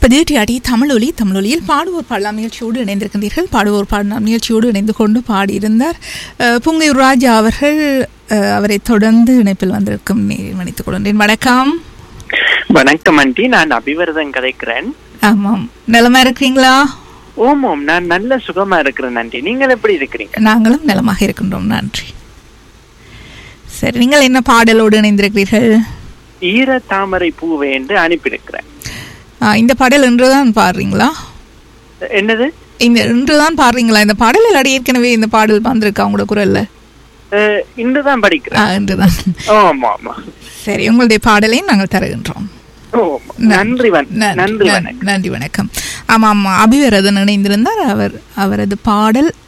கேட்பது டிஆடி தமிழொலி தமிழொலியில் பாடுவோர் பாடலாம் நிகழ்ச்சியோடு இணைந்திருக்கின்றீர்கள் பாடுவோர் பாடலாம் நிகழ்ச்சியோடு இணைந்து கொண்டு பாடியிருந்தார் அஹ், புங்கையூர் ராஜா அவர்கள் அஹ், அவரை தொடர்ந்து இணைப்பில் வந்திருக்கும் நினைத்துக் கொள்கின்றேன் வணக்கம் வணக்கம் ஆண்டி நான் அபிவரதன் கதைக்கிறேன் ஆமாம் நலமா இருக்கிறீங்களா ஓம் ஓம் நான் நல்ல சுகமா இருக்கிறேன் ஆண்டி நீங்கள் எப்படி இருக்கிறீங்க நாங்களும் நலமாக இருக்கின்றோம் நன்றி சரி நீங்கள் என்ன பாடலோடு இணைந்திருக்கிறீர்கள் ஈர தாமரை பூவே என்று அனுப்பியிருக்கிறேன் அஹ், இந்த பாடல் இன்றுதான் பாடுறீங்களா என்னது இந்த இன்றுதான் பாடுறீங்களா இந்த பாடல் இல்லாடி ஏற்கனவே இந்த பாடல் வந்திருக்கா உங்களோட குரல்ல அஹ், இன்றுதான் ஆ, படிக்கிறேன் இன்றுதான் ஆமா ஆமா சரி உங்களுடைய பாடலையும் நாங்கள் தருகின்றோம் ஓம். நன்றி வண- நன்றி நன்றி வணக்கம் நன்றி வணக்கம் ஆமாம் ஆமாம் அபிவரதன் இணைந்திருந்தார் அவர் அவரது பாடல்